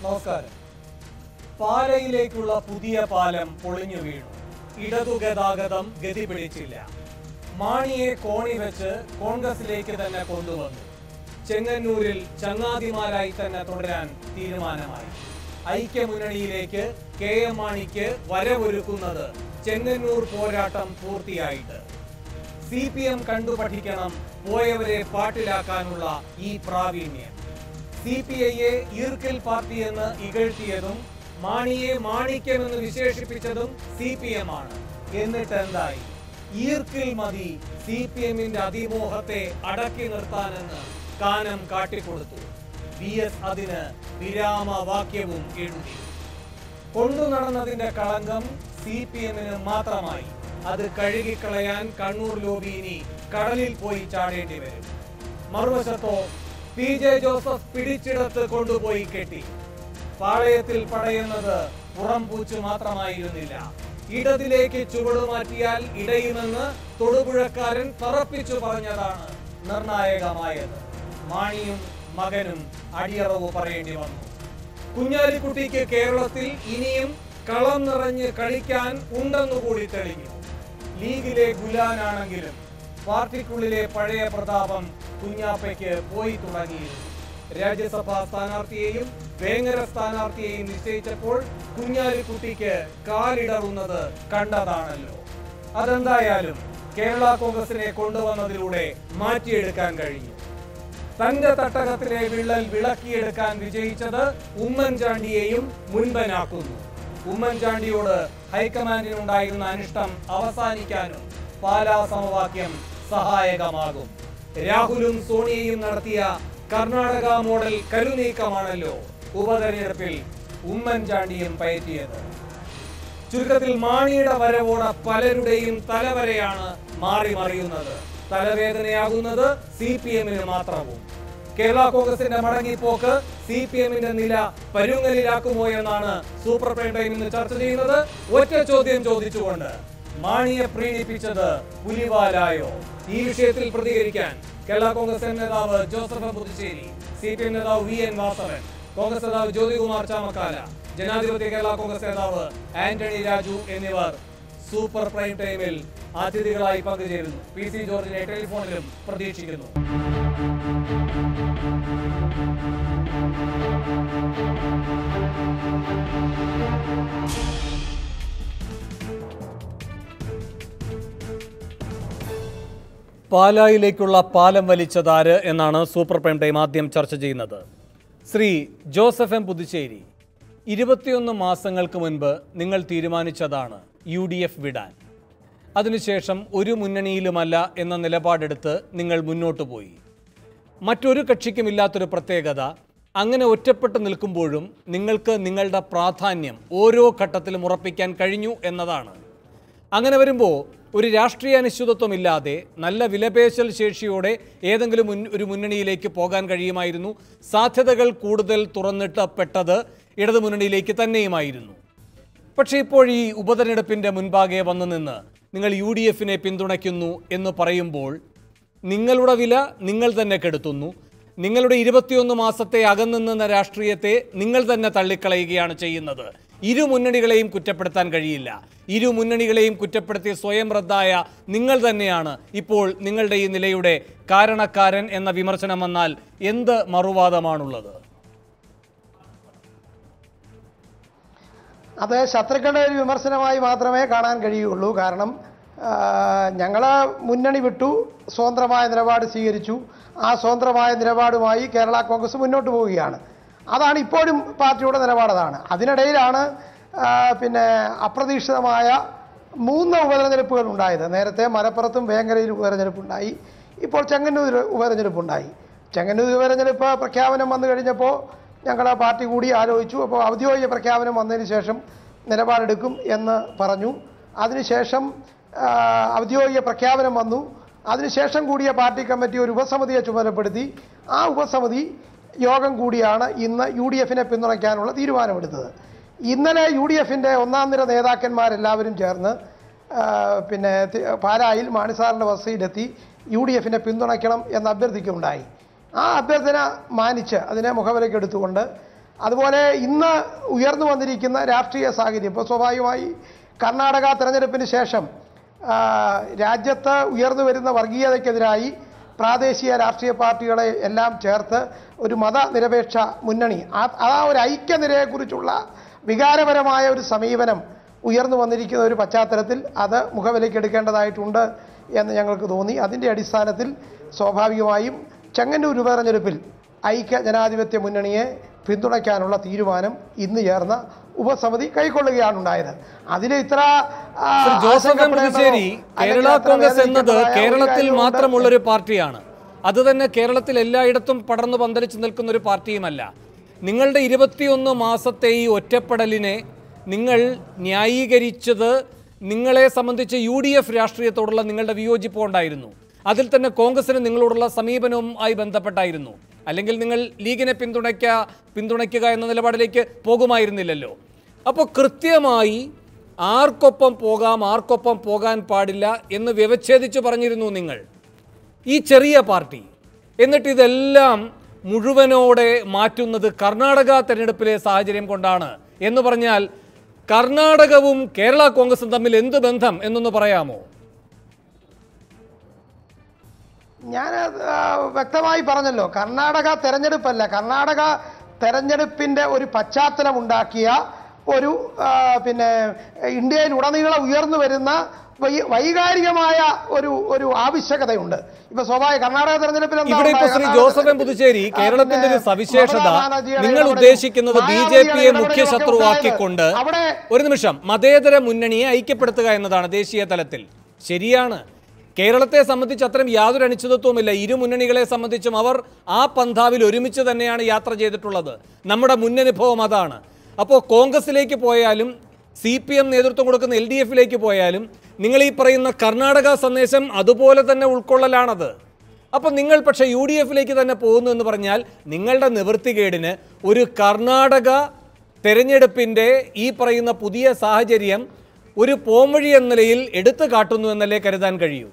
നമസ്കാരം പാലയിലേക്കുള്ള പുതിയ പാലം പൊളിഞ്ഞു വീണു ഇടതു ഗതാഗതം ഗതി പിടിച്ചില്ല മാണിയെ കോണി വെച്ച് കോൺഗ്രസിലേക്ക് തന്നെ കൊണ്ടുവന്നു ചെങ്ങന്നൂരിൽ ചങ്ങാതിമാരായി തന്നെ തുടരാൻ തീരുമാനമായി ഐക്യമുന്നണിയിലേക്ക് കെ എം മാണിക്ക് വരവൊരുക്കുന്നത് ചെങ്ങന്നൂർ പോരാട്ടം പൂർത്തിയായിട്ട് സി പി എം കണ്ടു പഠിക്കണം പോയവരെ പാട്ടിലാക്കാനുള്ള ഈ പ്രാവീണ്യം സി പി ഐയെ ഈർക്കിൽ പാർട്ടി എന്ന് ഇകഴ്ത്തിയതും മാണിയെ മാണിക്യമെന്ന് വിശേഷിപ്പിച്ചതും സി പി എം ആണ് എന്നിട്ട് എന്തായി ഈർക്കിൽ മതി സി പി എമ്മിന്റെ അതിമോഹത്തെ അടക്കി നിർത്താനെന്ന് കാനം കാട്ടിക്കൊടുത്തു വി എസ് അതിന് വിരാമവാക്യവും എഴുതി കൊണ്ടു നടന്നതിന്റെ കളങ്കം സി പി എമ്മിന് മാത്രമായി അത് കഴുകിക്കളയാൻ കണ്ണൂർ ലോബി ഇനി കടലിൽ പോയി ചാടേണ്ടി വരും മറുവശത്തോ പി ജെ ജോസഫ് പിടിച്ചിടത്ത് കൊണ്ടുപോയി കെട്ടി പാളയത്തിൽ പടയുന്നത് പുറംപൂച്ചു മാത്രമായിരുന്നില്ല ഇടതിലേക്ക് ചുവടുമാറ്റിയാൽ ഇടയുമെന്ന് തൊടുപുഴക്കാരൻ തറപ്പിച്ചു പറഞ്ഞതാണ് നിർണായകമായത് മാണിയും മകനും അടിയറവ് പറയേണ്ടി വന്നു കുഞ്ഞാലിക്കുട്ടിക്ക് കേരളത്തിൽ ഇനിയും കളം നിറഞ്ഞ് കളിക്കാൻ ഉണ്ടെന്നുകൂടി തെളിഞ്ഞു ലീഗിലെ ഗുലാനാണെങ്കിലും പാർട്ടിക്കുള്ളിലെ പഴയ പ്രതാപം കുഞ്ഞാപ്പയ്ക്ക് പോയി തുടങ്ങിയിരുന്നു രാജ്യസഭാ സ്ഥാനാർത്ഥിയെയും വേങ്ങര സ്ഥാനാർത്ഥിയെയും നിശ്ചയിച്ചപ്പോൾ കുഞ്ഞാലിക്കുട്ടിക്ക് കാലിടറുന്നത് കണ്ടതാണല്ലോ അതെന്തായാലും കേരള കോൺഗ്രസിനെ കൊണ്ടുവന്നതിലൂടെ മാറ്റിയെടുക്കാൻ കഴിഞ്ഞു തന്റെ തട്ടകത്തിലെ വിള്ളൽ വിളക്കിയെടുക്കാൻ വിജയിച്ചത് ഉമ്മൻചാണ്ടിയെയും മുൻപനാക്കുന്നു ഉമ്മൻചാണ്ടിയോട് ഹൈക്കമാൻഡിനുണ്ടായിരുന്ന അനിഷ്ടം അവസാനിക്കാനും പാലാ സമവാക്യം സഹായകമാകും രാഹുലും സോണിയയും നടത്തിയ കർണാടക മോഡൽ കരുനീക്കമാണല്ലോ ഉപതെരഞ്ഞെടുപ്പിൽ ഉമ്മൻചാണ്ടിയും പയറ്റിയത് ചുരുക്കത്തിൽ മാണിയുടെ വരവോടെ പലരുടെയും തലവരെയാണ് മാറി മറിയുന്നത് തലവേദനയാകുന്നത് സി പി എമ്മിന് മാത്രവും കേരള കോൺഗ്രസിന്റെ മടങ്ങിപ്പോക്ക് സി പി എമ്മിന്റെ നില പരുങ്ങലിലാക്കുമോ എന്നാണ് സൂപ്പർ പ്രൈം ടൈം ഇന്ന് ചർച്ച ചെയ്യുന്നത് ഒറ്റ ചോദ്യം ചോദിച്ചുകൊണ്ട് മാണിയെ പ്രീണിപ്പിച്ചത് പുലിവാലായോ ഈ വിഷയത്തിൽ പ്രതികരിക്കാൻ കേരള കോൺഗ്രസ് എം നേതാവ് Joseph Puthussery C P M നേതാവ് വി എൻ വാസവൻ കോൺഗ്രസ് നേതാവ് ജ്യോതികുമാർ ചാമക്കാല ജനാധിപത്യ കേരള കോൺഗ്രസ് നേതാവ് ആന്റണി രാജു എന്നിവർ സൂപ്പർ പ്രൈം ടൈമിൽ അതിഥികളായി പങ്കുചേരുന്നു പി സി ജോർജിനെ ടെലിഫോണിലും പ്രതീക്ഷിക്കുന്നു പാലായിലേക്കുള്ള പാലം വലിച്ചതാര് എന്നാണ് സൂപ്പർ പ്രൈം ടൈം ആദ്യം ചർച്ച ചെയ്യുന്നത് ശ്രീ ജോസഫ് എം പുതുശ്ശേരി ഇരുപത്തിയൊന്ന് മാസങ്ങൾക്ക് മുൻപ് നിങ്ങൾ തീരുമാനിച്ചതാണ് യു ഡി എഫ് വിടാൻ അതിനുശേഷം ഒരു മുന്നണിയിലുമല്ല എന്ന നിലപാടെടുത്ത് നിങ്ങൾ മുന്നോട്ട് പോയി മറ്റൊരു കക്ഷിക്കുമില്ലാത്തൊരു പ്രത്യേകത അങ്ങനെ ഒറ്റപ്പെട്ട് നിൽക്കുമ്പോഴും നിങ്ങൾക്ക് നിങ്ങളുടെ പ്രാധാന്യം ഓരോ ഘട്ടത്തിലും ഉറപ്പിക്കാൻ കഴിഞ്ഞു എന്നതാണ് അങ്ങനെ വരുമ്പോൾ ഒരു രാഷ്ട്രീയ അനിശ്ചിതത്വമില്ലാതെ നല്ല വിലപേശൽ ശേഷിയോടെ ഏതെങ്കിലും മുൻ ഒരു മുന്നണിയിലേക്ക് പോകാൻ കഴിയുമായിരുന്നു സാധ്യതകൾ കൂടുതൽ തുറന്നിട്ടപ്പെട്ടത് ഇടതു മുന്നണിയിലേക്ക് തന്നെയുമായിരുന്നു പക്ഷേ ഇപ്പോൾ ഈ ഉപതെരഞ്ഞെടുപ്പിൻ്റെ മുൻപാകെ വന്നു നിന്ന് നിങ്ങൾ യു ഡി എഫിനെ പിന്തുണയ്ക്കുന്നു എന്ന് പറയുമ്പോൾ നിങ്ങളുടെ വില നിങ്ങൾ തന്നെ കെടുത്തുന്നു നിങ്ങളുടെ ഇരുപത്തിയൊന്ന് മാസത്തെ അകന്നുനിന്ന രാഷ്ട്രീയത്തെ നിങ്ങൾ തന്നെ തള്ളിക്കളയുകയാണ് ചെയ്യുന്നത് ഇരു മുന്നണികളെയും കുറ്റപ്പെടുത്താൻ കഴിയില്ല ഇരു മുന്നണികളെയും കുറ്റപ്പെടുത്തി സ്വയം റദ്ദായ നിങ്ങൾ തന്നെയാണ് ഇപ്പോൾ നിങ്ങളുടെ ഈ നിലയുടെ കാരണക്കാരൻ എന്ന വിമർശനം വന്നാൽ എന്ത് മറുവാദമാണുള്ളത് അത് ശത്രുക്കളുടെ ഒരു വിമർശനമായി മാത്രമേ കാണാൻ കഴിയുള്ളൂ കാരണം ഞങ്ങൾ മുന്നണി വിട്ടു സ്വതന്ത്രമായ നിലപാട് സ്വീകരിച്ചു ആ സ്വതന്ത്രമായ നിലപാടുമായി കേരള കോൺഗ്രസ് മുന്നോട്ട് പോവുകയാണ് അതാണ് ഇപ്പോഴും പാർട്ടിയുടെ നിലപാടതാണ് അതിനിടയിലാണ് ആ, പിന്നെ അപ്രതീക്ഷിതമായ മൂന്ന് ഉപതെരഞ്ഞെടുപ്പുകൾ ഉണ്ടായത് നേരത്തെ മലപ്പുറത്തും വേങ്ങരയിൽ ഉപതെരഞ്ഞെടുപ്പുണ്ടായി ഇപ്പോൾ ചെങ്ങന്നൂർ ഉപതെരഞ്ഞെടുപ്പുണ്ടായി ചെങ്ങന്നൂർ ഉപതെരഞ്ഞെടുപ്പ് പ്രഖ്യാപനം വന്നു കഴിഞ്ഞപ്പോൾ ഞങ്ങൾ പാർട്ടി കൂടി ആലോചിച്ചു അപ്പോൾ ഔദ്യോഗിക പ്രഖ്യാപനം വന്നതിന് ശേഷം നിലപാടെടുക്കും എന്ന് പറഞ്ഞു അതിനുശേഷം ആ, ഔദ്യോഗിക പ്രഖ്യാപനം വന്നു അതിനുശേഷം കൂടിയ പാർട്ടി കമ്മിറ്റി ഒരു ഉപസമിതിയെ ചുമതലപ്പെടുത്തി ആ ഉപസമിതി യോഗം കൂടിയാണ് ഇന്ന് യു ഡി എഫിനെ പിന്തുണയ്ക്കാനുള്ള തീരുമാനമെടുത്തത് ഇന്നലെ യു ഡി എഫിൻ്റെ ഒന്നാം നിര നേതാക്കന്മാരെല്ലാവരും ചേർന്ന് ആ, പിന്നെ തി- പാലായിൽ മാണിസാറിൻ്റെ വസതിയിലെത്തി യു ഡി എഫിനെ പിന്തുണയ്ക്കണം എന്ന് അഭ്യർത്ഥിക്കുകയുണ്ടായി ആ അഭ്യർത്ഥന മാനിച്ച് അതിനെ മുഖവിലേക്ക് എടുത്തുകൊണ്ട് അതുപോലെ ഇന്ന് ഉയർന്നു വന്നിരിക്കുന്ന രാഷ്ട്രീയ സാഹചര്യം ഇപ്പോൾ സ്വാഭാവികമായി കർണാടക തെരഞ്ഞെടുപ്പിന് ശേഷം ആ, രാജ്യത്ത് ഉയർന്നു വരുന്ന വർഗീയതയ്ക്കെതിരായി പ്രാദേശിക രാഷ്ട്രീയ പാർട്ടികളെ എല്ലാം ചേർത്ത് ഒരു മതനിരപേക്ഷ മുന്നണി ആ ആ ഒരു ഐക്യനിരയെക്കുറിച്ചുള്ള വികാരപരമായ ഒരു സമീപനം ഉയർന്നു വന്നിരിക്കുന്ന ഒരു പശ്ചാത്തലത്തിൽ അത് മുഖവിലയ്ക്കെടുക്കേണ്ടതായിട്ടുണ്ട് എന്ന് ഞങ്ങൾക്ക് തോന്നി അതിൻ്റെ അടിസ്ഥാനത്തിൽ സ്വാഭാവികമായും ചെങ്ങന്നൂർ ഉപതെരഞ്ഞെടുപ്പിൽ ഐക്യ ജനാധിപത്യ മുന്നണിയെ പിന്തുണയ്ക്കാനുള്ള തീരുമാനം ഇന്ന് ചേർന്ന ഉപസമിതി കൈക്കൊള്ളുകയാണ് ഉണ്ടായത് അതിൽ ഇത്ര ആ, ശ്രീ ജോസഫ് എം ആശങ്കപ്പെടേണ്ടതോ പുതുശ്ശേരി അല്ലെങ്കിൽ കേരള അത്ര കോൺഗ്രസ് എന്നത് വേദനിക്കേണ്ടതായ ഒരു കേരളത്തിൽ കാര്യമുണ്ട് മാത്രമുള്ളൊരു പാർട്ടിയാണ് അത് തന്നെ കേരളത്തിൽ എല്ലായിടത്തും പടർന്നു പന്തലിച്ച് നിൽക്കുന്ന ഒരു പാർട്ടിയുമല്ല നിങ്ങളുടെ ഇരുപത്തിയൊന്ന് മാസത്തെ ഈ ഒറ്റപ്പെടലിനെ നിങ്ങൾ ന്യായീകരിച്ചത് നിങ്ങളെ സംബന്ധിച്ച് യു ഡി എഫ് രാഷ്ട്രീയത്തോടുള്ള നിങ്ങളുടെ വിയോജിപ്പ് കൊണ്ടായിരുന്നു അതിൽ തന്നെ കോൺഗ്രസിന് നിങ്ങളോടുള്ള സമീപനവും ആയി ബന്ധപ്പെട്ടായിരുന്നു അല്ലെങ്കിൽ നിങ്ങൾ ലീഗിനെ പിന്തുണയ്ക്ക പിന്തുണയ്ക്കുക എന്ന നിലപാടിലേക്ക് പോകുമായിരുന്നില്ലല്ലോ അപ്പോൾ കൃത്യമായി ആർക്കൊപ്പം പോകാം ആർക്കൊപ്പം പോകാൻ പാടില്ല എന്ന് വ്യവച്ഛേദിച്ച് പറഞ്ഞിരുന്നു നിങ്ങൾ ഈ ചെറിയ പാർട്ടി എന്നിട്ട് ഇതെല്ലാം മുഴുവനോടെ മാറ്റുന്നത് കർണാടക തെരഞ്ഞെടുപ്പിലെ സാഹചര്യം കൊണ്ടാണ് എന്ന് പറഞ്ഞാൽ കർണാടകവും കേരള കോൺഗ്രസും തമ്മിൽ എന്ത് ബന്ധം എന്നൊന്ന് പറയാമോ ഞാൻ ആ, വ്യക്തമായി പറഞ്ഞല്ലോ കർണാടക തെരഞ്ഞെടുപ്പല്ല കർണാടക തെരഞ്ഞെടുപ്പിന്റെ ഒരു പശ്ചാത്തലം ഉണ്ടാക്കിയ ഒരു ആ, പിന്നെ ഇന്ത്യയിൽ ഉടനീളം ഉയർന്നു വരുന്ന വൈ- വൈകാരികമായ ഒരു ഒരു ആവശ്യകതയുണ്ട് ഇപ്പൊ സ്വാഭാവിക കർണാടക തെരഞ്ഞെടുപ്പിൽ എന്താ ഇവിടെ ഇപ്പൊ ഉണ്ടായത്? ശ്രീ കർണാടക ജോസഫ് എം പുതുശ്ശേരി ആ, കേരളത്തിന്റെ ഒരു പിന്നെ സവിശേഷത മമതാ ബാനർജിയുടെ നിങ്ങൾ ഇടപെടലും, ഉദ്ദേശിക്കുന്നത് ബി ജെ മായാവതിയുടെ പിയെ ഇടപെടലും മുഖ്യ ഒക്കെ ശത്രുവാക്കിക്കൊണ്ട് ഉണ്ടായത്. അവിടെ ഒരു നിമിഷം മതേതര മുന്നണിയെ ഐക്യപ്പെടുത്തുക എന്നതാണ് ദേശീയ തലത്തിൽ ശരിയാണ് കേരളത്തെ സംബന്ധിച്ച് അത്തരം യാതൊരു അനിശ്ചിതത്വവുമില്ല ഇരു മുന്നണികളെ സംബന്ധിച്ചും അവർ ആ പന്ഥാവിൽ ഒരുമിച്ച് തന്നെയാണ് യാത്ര ചെയ്തിട്ടുള്ളത് നമ്മുടെ മുന്നനുഭവം അതാണ് അപ്പോൾ കോൺഗ്രസിലേക്ക് പോയാലും സി പി എം നേതൃത്വം കൊടുക്കുന്ന എൽ ഡി എഫിലേക്ക് പോയാലും നിങ്ങൾ ഈ പറയുന്ന കർണാടക സന്ദേശം അതുപോലെ തന്നെ ഉൾക്കൊള്ളലാണത് അപ്പം നിങ്ങൾ പക്ഷേ യു ഡി എഫിലേക്ക് തന്നെ പോകുന്നു എന്ന് പറഞ്ഞാൽ നിങ്ങളുടെ നിവൃത്തികേടിന് ഒരു കർണാടക തെരഞ്ഞെടുപ്പിൻ്റെ ഈ പറയുന്ന പുതിയ സാഹചര്യം ഒരു പോംവഴി എന്ന നിലയിൽ എടുത്തു കാട്ടുന്നു എന്നല്ലേ കരുതാൻ കഴിയൂ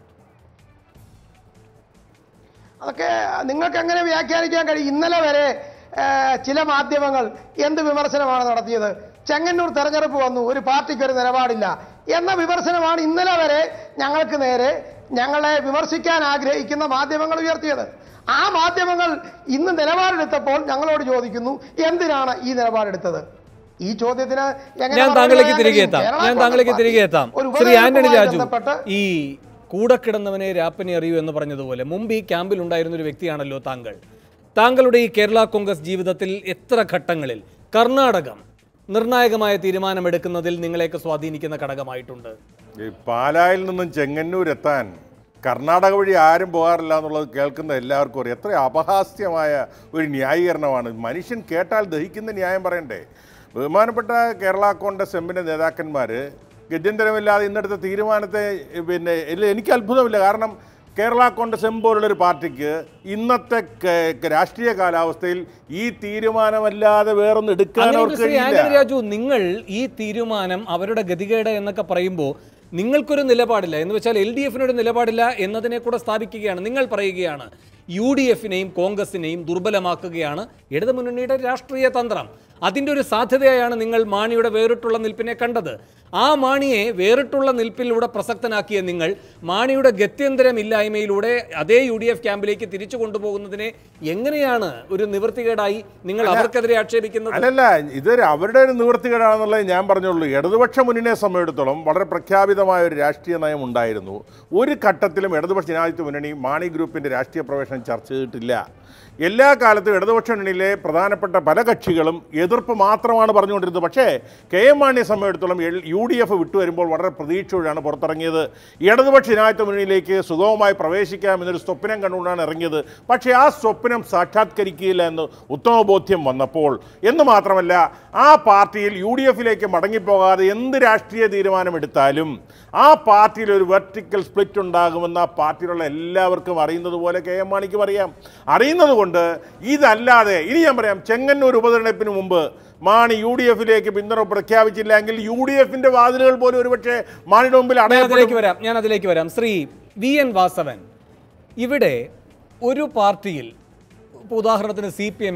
അതൊക്കെ നിങ്ങൾക്ക് എങ്ങനെ വ്യാഖ്യാനിക്കാൻ കഴിയും ഇന്നലെ വരെ ആ, ചില മാധ്യമങ്ങൾ എന്ത് വിമർശനമാണ് നടത്തിയത് ചെങ്ങന്നൂർ തെരഞ്ഞെടുപ്പ് വന്നു ഒരു പാർട്ടിക്ക് ഒരു നിലപാടില്ല എന്ന വിമർശനമാണ് ഇന്നലെ വരെ ഞങ്ങൾക്ക് നേരെ ഞങ്ങളെ വിമർശിക്കാൻ ആഗ്രഹിക്കുന്ന മാധ്യമങ്ങൾ ഉയർത്തിയത് ആ മാധ്യമങ്ങൾ ഇന്ന് നിലപാടെടുത്തപ്പോൾ ഞങ്ങളോട് ചോദിക്കുന്നു എന്തിനാണ് ഈ നിലപാടെടുത്തത് ഈ ചോദ്യത്തിന് എങ്ങനെ ഞാൻ മറുപടി താങ്കളിലേക്ക് പറയാൻ തിരികെ കഴിയും? എത്താം കേരള ഞാൻ കോൺഗ്രസ് താങ്കളിലേക്ക് പാർട്ടി തിരികെ എത്താം ഒരു ശ്രീ ആന്റണി ഉപതെരഞ്ഞെടുപ്പുമായി രാജു ബന്ധപ്പെട്ട് ഈ കൂടെ കിടന്നവനെ രാപ്പനെ അറിയൂ എന്ന് പറഞ്ഞതുപോലെ മുമ്പ് ഈ ക്യാമ്പിൽ ഉണ്ടായിരുന്ന ഒരു വ്യക്തിയാണല്ലോ താങ്കൾ താങ്കളുടെ ഈ കേരള കോൺഗ്രസ് ജീവിതത്തിൽ എത്ര ഘട്ടങ്ങളിൽ കർണാടകം നിർണായകമായ തീരുമാനമെടുക്കുന്നതിൽ നിങ്ങളെയൊക്കെ സ്വാധീനിക്കുന്ന ഘടകമായിട്ടുണ്ട് ഈ പാലായിൽ നിന്നും ചെങ്ങന്നൂർ എത്താൻ കർണാടക വഴി ആരും പോകാറില്ല എന്നുള്ളത് കേൾക്കുന്ന എല്ലാവർക്കും അറിയാം എത്ര അപഹാസ്യമായ ഒരു ന്യായീകരണമാണ് മനുഷ്യൻ കേട്ടാൽ ദഹിക്കുന്ന ന്യായം പറയണ്ടേ ബഹുമാനപ്പെട്ട കേരള കോൺഗ്രസ് എമ്മിൻ്റെ നേതാക്കന്മാർ ഗത്യന്തരമില്ലാതെ ഇന്നെടുത്ത തീരുമാനത്തെ പിന്നെ ഇല്ല എനിക്ക് അത്ഭുതമില്ല കാരണം കേരള കോൺഗ്രസ് എം പോലുള്ളൊരു പാർട്ടിക്ക് ഇന്നത്തെ ക- രാഷ്ട്രീയ കാലാവസ്ഥയിൽ ഈ തീരുമാനമല്ലാതെ വേറൊന്നും എടുക്കാൻ അങ്ങനെയെങ്കിൽ അവർക്ക് ശ്രീ ആന്റണി കഴിയില്ല രാജു നിങ്ങൾ ഈ തീരുമാനം അവരുടെ ഗതികേട് എന്നൊക്കെ പറയുമ്പോൾ നിങ്ങൾക്കൊരു നിലപാടില്ല എന്ന് വെച്ചാൽ എൽ ഡി എഫിനൊരു നിലപാടില്ല എന്നതിനെ കൂടെ സ്ഥാപിക്കുകയാണ് നിങ്ങൾ പറയുകയാണ് യു ഡി എഫിനെയും കോൺഗ്രസിനെയും ദുർബലമാക്കുകയാണ് ഇടതുമുന്നണിയുടെ രാഷ്ട്രീയ തന്ത്രം അതിൻ്റെ ഒരു സാധ്യതയായാണ് നിങ്ങൾ മാണിയുടെ വേറിട്ടുള്ള നിൽപ്പിനെ കണ്ടത് ആ മാണിയെ വേറിട്ടുള്ള നിൽപ്പിലൂടെ പ്രസക്തനാക്കിയ നിങ്ങൾ മാണിയുടെ ഗത്യന്തരമില്ലായ്മയിലൂടെ അതേ യു ഡി എഫ് ക്യാമ്പിലേക്ക് തിരിച്ചു കൊണ്ടുപോകുന്നതിനെ എങ്ങനെയാണ് ഒരു നിവൃത്തികേടായി നിങ്ങൾ അവർക്കെതിരെ ആക്ഷേപിക്കുന്നത് അല്ലല്ല ഇതൊരു അവരുടെ ഒരു നിവൃത്തികേടാണെന്നുള്ളത് ഞാൻ പറഞ്ഞുള്ളൂ ഇടതുപക്ഷ മുന്നണിയെ സംബന്ധിച്ചിടത്തോളം വളരെ പ്രഖ്യാപിതമായ ഒരു രാഷ്ട്രീയ നയം ഉണ്ടായിരുന്നു ഒരു ഘട്ടത്തിലും ഇടതുപക്ഷ ജനാധിപത്യ മുന്നണി മാണി ഗ്രൂപ്പിന്റെ രാഷ്ട്രീയ പ്രവേശനം ചർച്ച ചെയ്തിട്ടില്ല എല്ലാ കാലത്തും ഇടതുപക്ഷ മുന്നണിയിലെ പ്രധാനപ്പെട്ട പല കക്ഷികളും എതിർപ്പ് മാത്രമാണ് പറഞ്ഞുകൊണ്ടിരുന്നത് പക്ഷേ കെ എം മാണിയെ സംബന്ധിച്ചിടത്തോളം എൽ- യു ഡി എഫ് വിട്ടുവരുമ്പോൾ വളരെ പ്രതീക്ഷയോടെയാണ് പുറത്തിറങ്ങിയത് ഇടതുപക്ഷ ജനാധിപത്യ മുന്നണിയിലേക്ക് സുഗമമായി പ്രവേശിക്കാം എന്നൊരു സ്വപ്നം കണ്ടുകൊണ്ടാണ് ഇറങ്ങിയത് പക്ഷേ ആ സ്വപ്നം സാക്ഷാത്കരിക്കുകയില്ല എന്ന് ഉത്തമ ബോധ്യം വന്നപ്പോൾ എന്ന് മാത്രമല്ല ആ പാർട്ടിയിൽ യു ഡി എഫിലേക്ക് മടങ്ങിപ്പോകാതെ എന്ത് രാഷ്ട്രീയ തീരുമാനമെടുത്താലും ആ പാർട്ടിയിൽ ഒരു വെർട്ടിക്കൽ സ്പ്ലിറ്റ് ഉണ്ടാകുമെന്ന് ആ പാർട്ടിയിലുള്ള എല്ലാവർക്കും അറിയുന്നത് പോലെ കെ എം മാണിക്കും അറിയാം അറിയുന്നത് കൊണ്ട് ഇതല്ലാതെ ഇനി ഞാൻ പറയാം ചെങ്ങന്നൂർ ഉപതെരഞ്ഞെടുപ്പിന് മുമ്പ് മാണി യു ഡി എഫിലേക്ക് പിന്തുണ പ്രഖ്യാപിച്ചില്ലെങ്കിൽ യു ഡി എഫിന്റെ വാതിലുകൾ പോലും ഒരുപക്ഷെ മാണിയുടെ മുമ്പിൽ ഞാൻ അതിലേക്ക് അടയപ്പെടും വരാം ഞാൻ അതിലേക്ക് വരാം ശ്രീ വി എൻ വാസവൻ ഇവിടെ ഒരു പാർട്ടിയിൽ ഇപ്പോൾ ഉദാഹരണത്തിന് സി പി എമ്മിൽ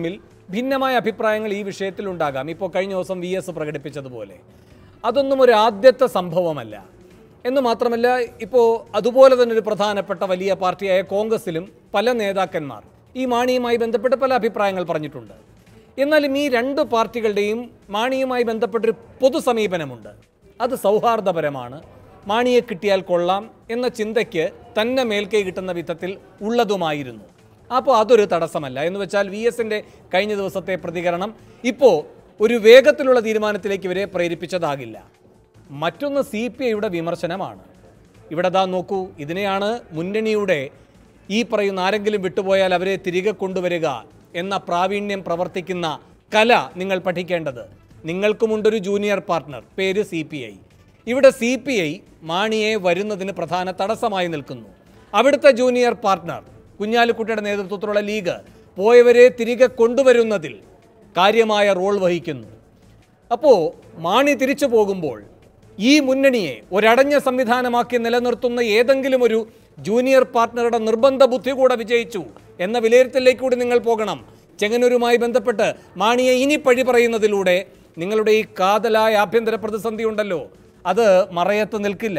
ഭിന്നമായ അഭിപ്രായങ്ങൾ ഈ വിഷയത്തിൽ ഉണ്ടാകാം ഇപ്പോൾ കഴിഞ്ഞ ദിവസം വി എസ് പ്രകടിപ്പിച്ചതുപോലെ അതൊന്നും ഒരു ആദ്യത്തെ സംഭവമല്ല എന്ന് മാത്രമല്ല ഇപ്പോൾ അതുപോലെ തന്നെ ഒരു പ്രധാനപ്പെട്ട വലിയ പാർട്ടിയായ കോൺഗ്രസിലും പല നേതാക്കന്മാർ ഈ മാണിയുമായി ബന്ധപ്പെട്ട് പല അഭിപ്രായങ്ങൾ പറഞ്ഞിട്ടുണ്ട് എന്നാലും ഈ രണ്ട് പാർട്ടികളുടെയും മാണിയുമായി ബന്ധപ്പെട്ടൊരു പൊതു സമീപനമുണ്ട് അത് സൗഹാർദ്ദപരമാണ് മാണിയെ കിട്ടിയാൽ കൊള്ളാം എന്ന ചിന്തയ്ക്ക് തന്നെ മേൽക്കൈ കിട്ടുന്ന വിധത്തിൽ ഉള്ളതുമായിരുന്നു അപ്പോൾ അതൊരു തടസ്സമല്ല എന്ന് വെച്ചാൽ വി എസിൻ്റെ കഴിഞ്ഞ ദിവസത്തെ പ്രതികരണം ഇപ്പോൾ ഒരു വേഗത്തിലുള്ള തീരുമാനത്തിലേക്ക് ഇവരെ പ്രേരിപ്പിച്ചതാകില്ല മറ്റൊന്ന് സി പി ഐയുടെ വിമർശനമാണ് ഇവിടെ ദാ നോക്കൂ ഇതിനെയാണ് മുന്നണിയുടെ ഈ പറയുന്ന ആരെങ്കിലും വിട്ടുപോയാൽ അവരെ തിരികെ കൊണ്ടുവരിക എന്ന പ്രാവീണ്യം പ്രവർത്തിക്കുന്ന കല നിങ്ങൾ പഠിക്കേണ്ടത് നിങ്ങൾക്കുമുണ്ടൊരു ജൂനിയർ പാർട്ട്ണർ പേര് സി പി ഐ ഇവിടെ സി പി ഐ മാണിയെ വരുന്നതിന് പ്രധാന തടസ്സമായി നിൽക്കുന്നു അവിടുത്തെ ജൂനിയർ പാർട്ട്ണർ കുഞ്ഞാലിക്കുട്ടിയുടെ നേതൃത്വത്തിലുള്ള ലീഗ് പോയവരെ തിരികെ കൊണ്ടുവരുന്നതിൽ കാര്യമായ റോൾ വഹിക്കുന്നു അപ്പോൾ മാണി തിരിച്ചു പോകുമ്പോൾ ഈ മുന്നണിയെ ഒരടഞ്ഞ സംവിധാനമാക്കി നിലനിർത്തുന്ന ഏതെങ്കിലും ഒരു ജൂനിയർ പാർട്ട്ണറുടെ നിർബന്ധ ബുദ്ധി കൂടെ വിജയിച്ചു എന്ന വിലയിരുത്തലിലേക്ക് കൂടി നിങ്ങൾ പോകണം ചെങ്ങന്നൂരുമായി ബന്ധപ്പെട്ട് മാണിയെ ഇനി പഴി പറയുന്നതിലൂടെ നിങ്ങളുടെ ഈ കാതലായ ആഭ്യന്തര പ്രതിസന്ധി ഉണ്ടല്ലോ അത് മറയത്ത് നിൽക്കില്ല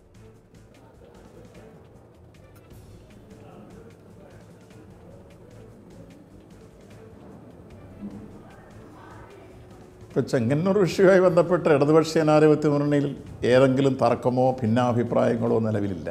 ഇപ്പോൾ ചെങ്ങന്നൂർ വിഷയവുമായി ബന്ധപ്പെട്ട് ഇടതുപക്ഷ ജനാധിപത്യ മുന്നണിയിൽ ഏതെങ്കിലും തർക്കമോ ഭിന്നാഭിപ്രായങ്ങളോ നിലവിലില്ല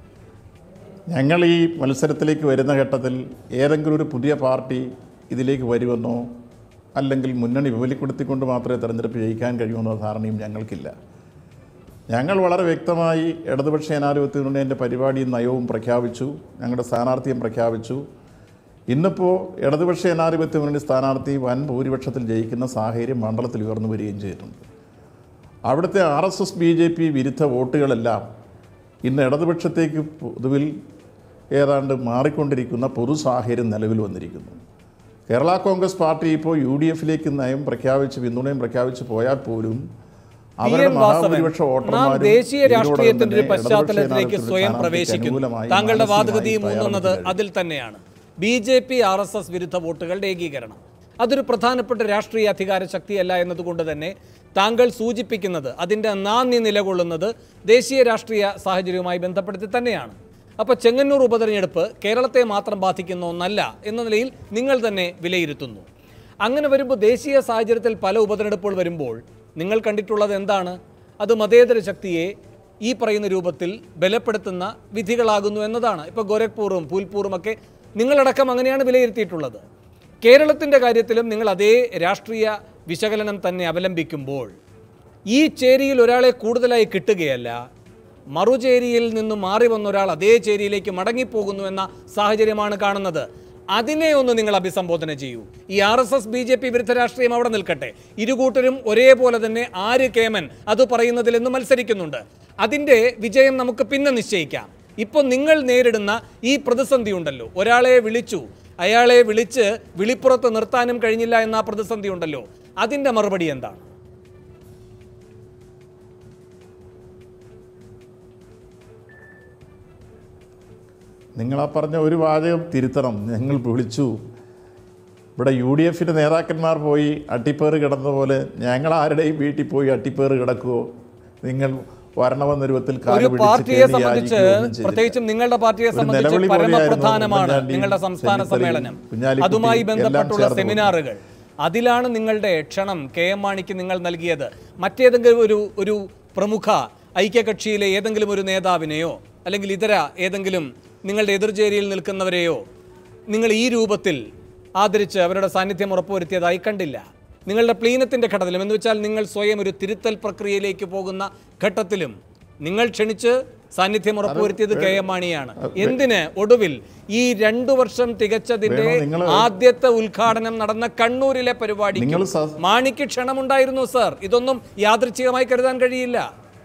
ഞങ്ങൾ ഈ മത്സരത്തിലേക്ക് വരുന്ന ഘട്ടത്തിൽ ഏതെങ്കിലും ഒരു പുതിയ പാർട്ടി ഇതിലേക്ക് വരുമെന്നോ അല്ലെങ്കിൽ മുന്നണി വിപുലപ്പെടുത്തിക്കൊണ്ട് മാത്രമേ തെരഞ്ഞെടുപ്പ് ജയിക്കാൻ കഴിയുമെന്നോ ധാരണയും ഞങ്ങൾക്കില്ല ഞങ്ങൾ വളരെ വ്യക്തമായി ഇടതുപക്ഷ ജനാധിപത്യ മുന്നണിൻ്റെ പരിപാടിയും നയവും പ്രഖ്യാപിച്ചു ഞങ്ങളുടെ സ്ഥാനാർത്ഥിയും പ്രഖ്യാപിച്ചു ഇന്നിപ്പോൾ ഇടതുപക്ഷ ജനാധിപത്യ മുന്നണി സ്ഥാനാർത്ഥി വൻ ഭൂരിപക്ഷത്തിൽ ജയിക്കുന്ന സാഹചര്യം മണ്ഡലത്തിൽ ഉയർന്നു വരികയും ചെയ്തിട്ടുണ്ട് അവിടുത്തെ R S S B J P വിരുദ്ധ വോട്ടുകളെല്ലാം ഇന്ന് ഇടതുപക്ഷത്തേക്ക് പൊതുവിൽ ഏതാണ്ട് മാറിക്കൊണ്ടിരിക്കുന്ന പൊതു സാഹചര്യം നിലവിൽ വന്നിരിക്കുന്നു കേരള കോൺഗ്രസ് പാർട്ടി ഇപ്പോൾ യു ഡി എഫിലേക്ക് നയം പ്രഖ്യാപിച്ച് പിന്തുണയും പ്രഖ്യാപിച്ച് പോയാൽ പോലും പി അവരുടെ എൻ വാസവൻ മഹാഭൂരിപക്ഷ നാം വോട്ടർമാരും ദേശീയ ഇതിനോടകം രാഷ്ട്രീയത്തിന്റെ ഒരു തന്നെ ഇടതുപക്ഷ പശ്ചാത്തലത്തിലേക്ക് ജനാധിപത്യ സ്വയം സ്ഥാനാർത്ഥിക്ക് പ്രവേശിക്കുന്നു അനുകൂലമായി താങ്കളുടെ മാനസികമായി വാദഗതിയും ഊന്നുന്നത് തയ്യാറെടുപ്പ് അതിൽ തന്നെയാണ് B J P R S S വിരുദ്ധ വോട്ടുകളുടെ ഏകീകരണം അതൊരു പ്രധാനപ്പെട്ട രാഷ്ട്രീയ അധികാര ശക്തിയല്ല എന്നതുകൊണ്ട് തന്നെ താങ്കൾ സൂചിപ്പിക്കുന്നത് അതിൻ്റെ നാന്ദി നിലകൊള്ളുന്നത് ദേശീയ രാഷ്ട്രീയ സാഹചര്യവുമായി ബന്ധപ്പെടുത്തി തന്നെയാണ് അപ്പോൾ ചെങ്ങന്നൂർ ഉപതെരഞ്ഞെടുപ്പ് കേരളത്തെ മാത്രം ബാധിക്കുന്ന ഒന്നല്ല എന്ന നിലയിൽ നിങ്ങൾ തന്നെ വിലയിരുത്തുന്നു അങ്ങനെ വരുമ്പോൾ ദേശീയ സാഹചര്യത്തിൽ പല ഉപതെരഞ്ഞെടുപ്പുകൾ വരുമ്പോൾ നിങ്ങൾ കണ്ടിട്ടുള്ളത് എന്താണ് അത് മതേതര ശക്തിയെ ഈ പറയുന്ന രൂപത്തിൽ ബലപ്പെടുത്തുന്ന വിധികളാകുന്നു എന്നതാണ് ഇപ്പോൾ ഗോരഖ്പൂറും പൂൽപൂറും ഒക്കെ നിങ്ങളടക്കം അങ്ങനെയാണ് വിലയിരുത്തിയിട്ടുള്ളത് കേരളത്തിൻ്റെ കാര്യത്തിലും നിങ്ങൾ അതേ രാഷ്ട്രീയ വിശകലനം തന്നെ അവലംബിക്കുമ്പോൾ ഈ ചേരിയിൽ ഒരാളെ കൂടുതലായി കിട്ടുകയല്ല മറുചേരിയിൽ നിന്നും മാറി വന്ന ഒരാൾ അതേ ചേരിയിലേക്ക് മടങ്ങിപ്പോകുന്നു എന്ന സാഹചര്യമാണ് കാണുന്നത് അതിനെ ഒന്ന് നിങ്ങൾ അഭിസംബോധന ചെയ്യൂ ഈ R S S B J P വിരുദ്ധ രാഷ്ട്രീയം അവിടെ നിൽക്കട്ടെ ഇരുകൂട്ടരും ഒരേപോലെ തന്നെ ആര് കേമൻ അത് പറയുന്നതിൽ നിന്ന് മത്സരിക്കുന്നുണ്ട് അതിൻ്റെ വിജയം നമുക്ക് പിന്നെ നിശ്ചയിക്കാം ഇപ്പോൾ നിങ്ങൾ നേരിടുന്ന ഈ പ്രതിസന്ധി ഉണ്ടല്ലോ ഒരാളെ വിളിച്ചു അയാളെ വിളിച്ച് വിളിപ്പുറത്ത് നിർത്താനും കഴിഞ്ഞില്ല എന്ന ആ പ്രതിസന്ധി ഉണ്ടല്ലോ അതിൻ്റെ മറുപടി എന്താണ് നിങ്ങളാ പറഞ്ഞ ഒരു വാചകം തിരുത്തണം ഞങ്ങൾ വിളിച്ചു ഇവിടെ യു ഡി എഫിൻ്റെ നേതാക്കന്മാർ പോയി അട്ടിപ്പേറ് കിടന്ന പോലെ ഞങ്ങൾ ആരുടെയും വീട്ടിൽ പോയി അട്ടിപ്പേറ് കിടക്കുവോ നിങ്ങൾ വരണമെന്ന രൂപത്തിൽ കാല് ഒരു പിടിച്ച് പാർട്ടിയെ കേണി സംബന്ധിച്ച് യാചിക്കുകയോ ഒന്നും ചെയ്തില്ല. പ്രത്യേകിച്ചും നിങ്ങളുടെ പാർട്ടിയെ ഒരു സംബന്ധിച്ച് നിലവിളി പോലെയായിരുന്നു പരമപ്രധാനമാണ് ഉമ്മൻചാണ്ടിയും നിങ്ങളുടെ സംസ്ഥാന ചെന്നിത്തലയും സമ്മേളനം കുഞ്ഞാലിക്കുട്ടിയും അതുമായി എല്ലാം ബന്ധപ്പെട്ടുള്ള ചേർന്ന് സെമിനാറുകൾ അതിലാണ് നിങ്ങളുടെ ക്ഷണം കെ എം മാണിക്ക് നിങ്ങൾ നൽകിയത് മറ്റേതെങ്കിലും ഒരു ഒരു പ്രമുഖ ഐക്യകക്ഷിയിലെ ഏതെങ്കിലും ഒരു നേതാവിനെയോ അല്ലെങ്കിൽ ഇതര ഏതെങ്കിലും നിങ്ങളുടെ എതിർചേരിയിൽ നിൽക്കുന്നവരെയോ നിങ്ങൾ ഈ രൂപത്തിൽ ആദരിച്ച് അവരുടെ സാന്നിധ്യം ഉറപ്പുവരുത്തിയതായി കണ്ടില്ല നിങ്ങളുടെ പ്ലീനത്തിൻ്റെ ഘട്ടത്തിലും എന്ന് വെച്ചാൽ നിങ്ങൾ സ്വയം ഒരു തിരുത്തൽ പ്രക്രിയയിലേക്ക് പോകുന്ന ഘട്ടത്തിലും നിങ്ങൾ ക്ഷണിച്ച് സാന്നിധ്യം ഉറപ്പുവരുത്തിയത് കെ എം മാണിയാണ് എന്തിന് ഒടുവിൽ ഈ രണ്ടു വർഷം തികച്ചതിന്റെ വേണു, നിങ്ങള് ആദ്യത്തെ ഉദ്ഘാടനം നടന്ന കണ്ണൂരിലെ പരിപാടി നിങ്ങൾ സ- മാണിക്ക് ക്ഷണമുണ്ടായിരുന്നു സർ ഇതൊന്നും യാദൃച്ഛികമായി കരുതാൻ കഴിയില്ല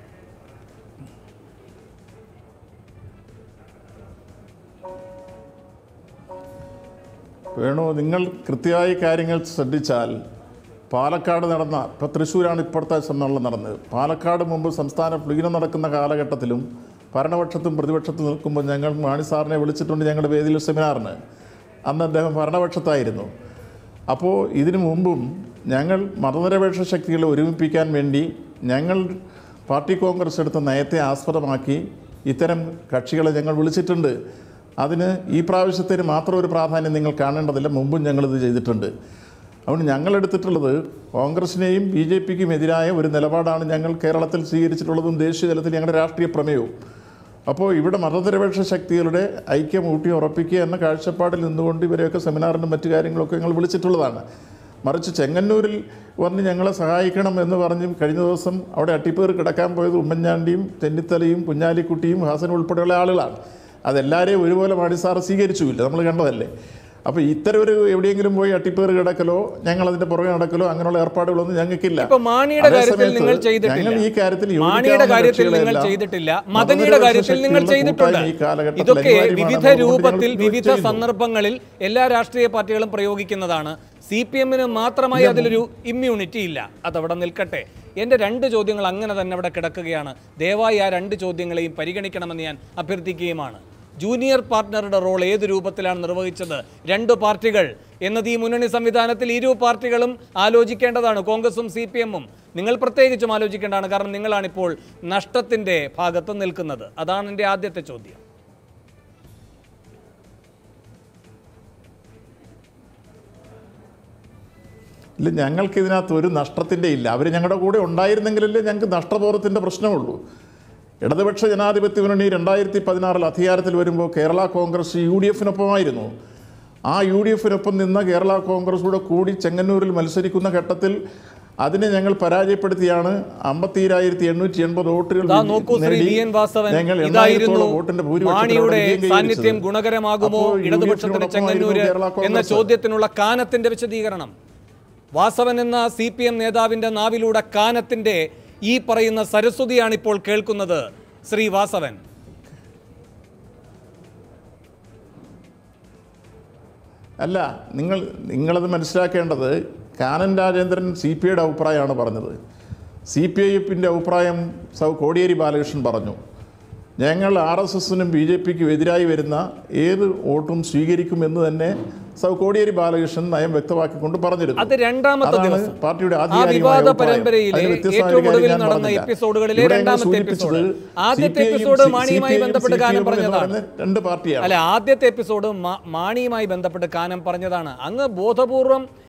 വേണു നിങ്ങൾ കൃത്യമായി കാര്യങ്ങൾ ശ്രദ്ധിച്ചാൽ പാലക്കാട് നടന്ന ഇപ്പോൾ തൃശ്ശൂരാണ് ഇപ്പോഴത്തെ സമ്മേളനം നടന്നത് പാലക്കാട് മുമ്പ് സംസ്ഥാന പ്ലീനം നടക്കുന്ന കാലഘട്ടത്തിലും ഭരണപക്ഷത്തും പ്രതിപക്ഷത്തും നിൽക്കുമ്പോൾ ഞങ്ങൾ മാണി സാറിനെ വിളിച്ചിട്ടുണ്ട് ഞങ്ങളുടെ വേദിയിൽ സെമിനാറിന് അന്ന് അദ്ദേഹം ഭരണപക്ഷത്തായിരുന്നു അപ്പോൾ ഇതിനു മുമ്പും ഞങ്ങൾ മതനിരപേക്ഷ ശക്തികളെ ഒരുമിപ്പിക്കാൻ വേണ്ടി ഞങ്ങൾ പാർട്ടി കോൺഗ്രസ് എടുത്ത നയത്തെ ആസ്പദമാക്കി ഇത്തരം കക്ഷികളെ ഞങ്ങൾ വിളിച്ചിട്ടുണ്ട് അതിന് ഈ പ്രാവശ്യത്തിന് മാത്രം ഒരു പ്രാധാന്യം നിങ്ങൾ കാണേണ്ടതില്ല മുമ്പും ഞങ്ങളിത് ചെയ്തിട്ടുണ്ട് അതുകൊണ്ട് ഞങ്ങൾ എടുത്തിട്ടുള്ളത് കോൺഗ്രസിനെയും ബി ജെ പിക്കും എതിരായ ഒരു നിലപാടാണ് ഞങ്ങൾ കേരളത്തിൽ സ്വീകരിച്ചിട്ടുള്ളതും ദേശീയ തലത്തിൽ ഞങ്ങളുടെ രാഷ്ട്രീയ പ്രമേയവും അപ്പോൾ ഇവിടെ മതനിരപേക്ഷ ശക്തികളുടെ ഐക്യം ഊട്ടി ഉറപ്പിക്കുക എന്ന കാഴ്ചപ്പാടിൽ നിന്നുകൊണ്ട് ഇവരെയൊക്കെ സെമിനാറിനും മറ്റു കാര്യങ്ങളൊക്കെ ഞങ്ങൾ വിളിച്ചിട്ടുള്ളതാണ് മറിച്ച് ചെങ്ങന്നൂരിൽ വന്ന് ഞങ്ങളെ സഹായിക്കണം എന്ന് പറഞ്ഞും കഴിഞ്ഞ ദിവസം അവിടെ അട്ടിപ്പേർ കിടക്കാൻ പോയത് ഉമ്മൻചാണ്ടിയും ചെന്നിത്തലയും കുഞ്ഞാലിക്കുട്ടിയും ഹാസനും ഉൾപ്പെടെയുള്ള ആളുകളാണ് അതെല്ലാവരെയും ഒരുപോലെ മാടി സാറ് സ്വീകരിച്ചുമില്ല നമ്മൾ കണ്ടതല്ലേ അപ്പോൾ ഇത്തരം ഒരു എവിടെയെങ്കിലും പോയി അട്ടിപ്പേർ കിടക്കലോ ഞങ്ങൾ അതിന്റെ പുറകെ നടക്കലോ അങ്ങനെയുള്ള ഏർപ്പാടുകളൊന്നും ഞങ്ങൾക്കില്ല ഇപ്പൊ മാണിയുടെ കാര്യത്തിൽ അതേസമയത്ത് നിങ്ങൾ ചെയ്തിട്ടില്ല ഞങ്ങൾ ഈ കാര്യത്തിൽ മാണിയുടെ യോജിക്കാവുന്ന കാര്യത്തിൽ നിങ്ങൾ കക്ഷികളെല്ലാം ചെയ്തിട്ടില്ല മദനിയുടെ കാര്യത്തിൽ നിങ്ങൾ മതനിരപേക്ഷ ചെയ്തിട്ടുണ്ട് ശക്തികളുടെ ഈ കാലഘട്ടത്തിൽ ഇതൊക്കെ അനിവാര്യമാണ്. വിവിധ അതുകൊണ്ട് രൂപത്തിൽ ഞങ്ങൾ വിവിധ ചെയ്യുന്നു. സന്ദർഭങ്ങളിൽ എല്ലാ രാഷ്ട്രീയ പാർട്ടികളും പ്രയോഗിക്കുന്നതാണ് സി പി എമ്മിന് മാത്രമായി അതിലൊരു ഇമ്മ്യൂണിറ്റി ഇല്ല അതവിടെ നിൽക്കട്ടെ എൻ്റെ രണ്ട് ചോദ്യങ്ങൾ അങ്ങനെ തന്നെ അവിടെ കിടക്കുകയാണ് ദയവായി ആ രണ്ട് ചോദ്യങ്ങളെയും പരിഗണിക്കണമെന്ന് ഞാൻ അഭ്യർത്ഥിക്കുകയുമാണ് ജൂനിയർ പാർട്ട്ണറുടെ റോൾ ഏത് രൂപത്തിലാണ് നിർവഹിച്ചത് രണ്ട് പാർട്ടികൾ എന്നത് ഈ മുന്നണി സംവിധാനത്തിൽ ഇരു പാർട്ടികളും ആലോചിക്കേണ്ടതാണ് കോൺഗ്രസും സി പി എമ്മും നിങ്ങൾ പ്രത്യേകിച്ചും ആലോചിക്കേണ്ടതാണ് കാരണം നിങ്ങളാണിപ്പോൾ നഷ്ടത്തിൻ്റെ ഭാഗത്ത് നിൽക്കുന്നത് അതാണ് എൻ്റെ ആദ്യത്തെ ചോദ്യം ഇല്ല ഞങ്ങൾക്ക് ഇതിനകത്ത് ഒരു നഷ്ടത്തിൻ്റെ ഇല്ല അവർ ഞങ്ങളുടെ കൂടെ ഉണ്ടായിരുന്നെങ്കിലല്ലേ ഞങ്ങൾക്ക് നഷ്ടബോധത്തിൻ്റെ പ്രശ്നമുള്ളൂ ഇടതുപക്ഷ ജനാധിപത്യ മുന്നണി രണ്ടായിരത്തി പതിനാറിൽ അധികാരത്തിൽ വരുമ്പോൾ കേരള കോൺഗ്രസ് യു ഡി എഫിനൊപ്പമായിരുന്നു ആ യു ഡി എഫിനൊപ്പം നിന്ന കേരള കോൺഗ്രസൂടെ കൂടി ചെങ്ങന്നൂരിൽ മത്സരിക്കുന്ന ഘട്ടത്തിൽ അതിനെ ഞങ്ങൾ പരാജയപ്പെടുത്തിയാണ് അമ്പത്തിരായിരത്തി എണ്ണൂറ്റി എൺപത് വോട്ടുകൾ ദാ നോക്കൂ ശ്രീ നേടി വി എൻ വാസവൻ ഞങ്ങൾ ഇതായിരുന്നു എണ്ണായിരത്തോളം വോട്ടിന്റെ ഭൂരിപക്ഷത്തിൽ അവിടെ മാണിയുടെ വിജയം കൈവരിച്ചത്. സാന്നിധ്യം ഗുണകരമാകുമോ അപ്പോൾ യു ഡി ഇടതുപക്ഷത്തിന് എഫിനോടൊപ്പമായിരുന്നു ചെങ്ങന്നൂര് കേരള എന്ന കോൺഗ്രസ്. ചോദ്യത്തിനുള്ള കാനത്തിന്റെ വിശദീകരണം വാസവൻ എന്ന സി പി എം നേതാവിന്റെ നാവിലൂടെ കാനത്തിന്റെ ഈ പറയുന്ന സരസ്വതിയാണ് ഇപ്പോൾ കേൾക്കുന്നത് ശ്രീ വാസവൻ അല്ല നിങ്ങൾ നിങ്ങളത് മനസ്സിലാക്കേണ്ടത് കാനൻ രാജേന്ദ്രൻ സി പി ഐയുടെ അഭിപ്രായമാണ് പറഞ്ഞത് സി പി ഐ എഫിൻ്റെ അഭിപ്രായം സൗ കോടിയേരി ബാലകൃഷ്ണൻ പറഞ്ഞു ഞങ്ങൾ ആർ എസ് എസിനും ബി ജെ പിക്കും എതിരായി വരുന്ന ഏത് വോട്ടും സ്വീകരിക്കുമെന്ന് തന്നെ സൗ കോടിയേരി ബാലകൃഷ്ണൻ നയം വ്യക്തമാക്കിക്കൊണ്ട് പറഞ്ഞിരുന്നു അത് രണ്ടാമത്തെ അതാണ് ദിവസം പാർട്ടിയുടെ ആ ആധികാരികമായ വിവാദ അഭിപ്രായം. പരമ്പരയിലെ അതിന് വ്യത്യസ്തമായ ഏറ്റവും ഒരു കാര്യം ഒടുവിൽ ഞാൻ നടന്ന പറഞ്ഞില്ല. എപ്പിസോഡുകളിലെ ഇവിടെ രണ്ടാമത്തെ സൂചിപ്പിച്ചത് എപ്പിസോഡ് ആദ്യത്തെ CPI യും എപ്പിസോഡ് സി- മാണിയുമായി CPI യും ബന്ധപ്പെട്ട് CPI കാനം എന്ന് പറഞ്ഞതാണ് പറയുന്ന രണ്ട് പാർട്ടിയാണ് അല്ല ആദ്യത്തെ എപ്പിസോഡ് മാ- മാണിയുമായി ബന്ധപ്പെട്ട് കാനം പറഞ്ഞതാണ് അങ്ങ് ബോധപൂർവം